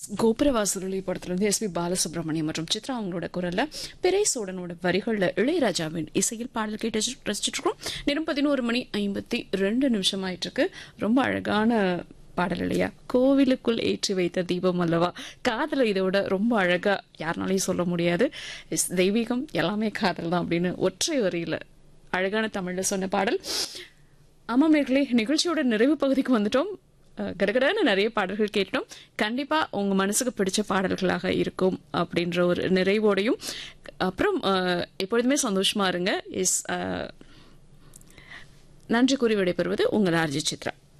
கோபுரவாசலுடைய படத்திலிருந்து எஸ்பி பாலசுப்ரமணியம் மற்றும் சித்ரா அவங்களோட குரல்ல பிறை சோடனோட வரிகள்ல இளையராஜாவின் இசையில் பாடல் கேட்டு ரசிச்சுட்டு இருக்கோம் நேரம் பதினோரு மணி ஐம்பத்தி ரெண்டு நிமிஷம் ஆயிட்டு இருக்கு ரொம்ப அழகான பாடல் இல்லையா கோவிலுக்குள் ஏற்றி வைத்த தீபம் அல்லவா காதல் இதோட ரொம்ப அழகா யாருனாலையும் சொல்ல முடியாது இஸ் தெய்வீகம் எல்லாமே காதல் தான் அப்படின்னு ஒற்றை வரியில அழகான தமிழ்ல சொன்ன பாடல் ஆமாம் நேர்களே நிகழ்ச்சியோட நிறைவு பகுதிக்கு வந்துட்டோம் அஹ், கடகடன்னு நிறைய பாடல்கள் கேட்டோம் கண்டிப்பா உங்க மனசுக்கு பிடிச்ச பாடல்களாக இருக்கும் அப்படின்ற ஒரு நிறைவோடையும் அப்புறம் அஹ், எப்பொழுதுமே சந்தோஷமா இருங்க இஸ் நன்றி கூறி விடைபெறுவது உங்கள் ஆர்ஜி சித்ரா